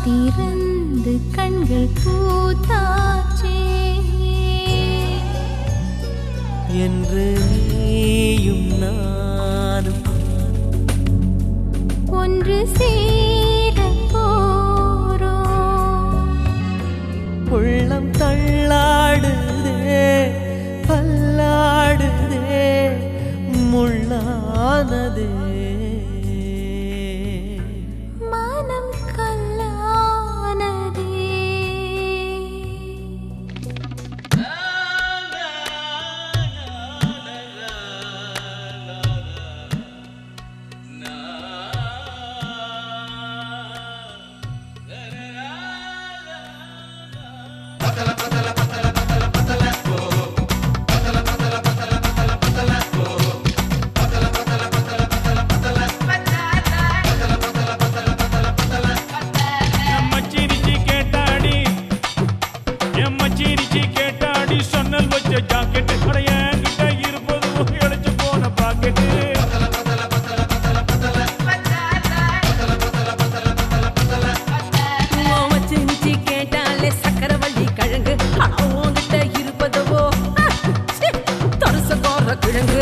திறந்து கண்கள் பூத்தாச்சே என்று நீயும் நானும் ஒன்று சேர போறோம் உள்ளம் தள்ளாடுதே பல்லாடுதே முள்ளானதே மனம் கல்லானதே எம்மச்சிரிச்சி கேட்டாடி எம்மச்சிரிச்சி கேட்டாடி சொன்னல் வச்ச ஜாக்கெட்டு அட என்கிட்ட இருப்பது ஒரு இழைச்சு போன பாக்கெட்டு மச்சிஞ்சி கேட்டாலே சக்கரவள்ளி கிழங்கு ஆனா உன்கிட்ட இருப்பதவோ தொடச கோர கிழங்கு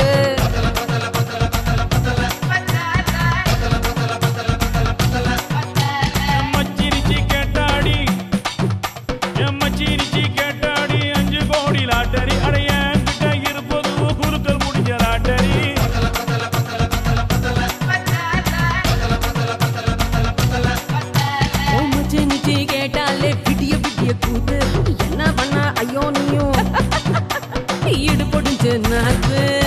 எம்மச்சிரிச்சி கேட்டாடி எம்மச்சிரிச்சி கேட்டாடி அஞ்சு கோடி லாட்டரி அட என்கிட்ட இருப்பது குறுக்கல் முடிஞ்ச லாட்டரி மச்சிஞ்சி கேட்டாலே விடிய விடிய கூத்து என்ன பண்ண ஐயோ நீயும் ஈடு பொடிஞ்ச நாக்கு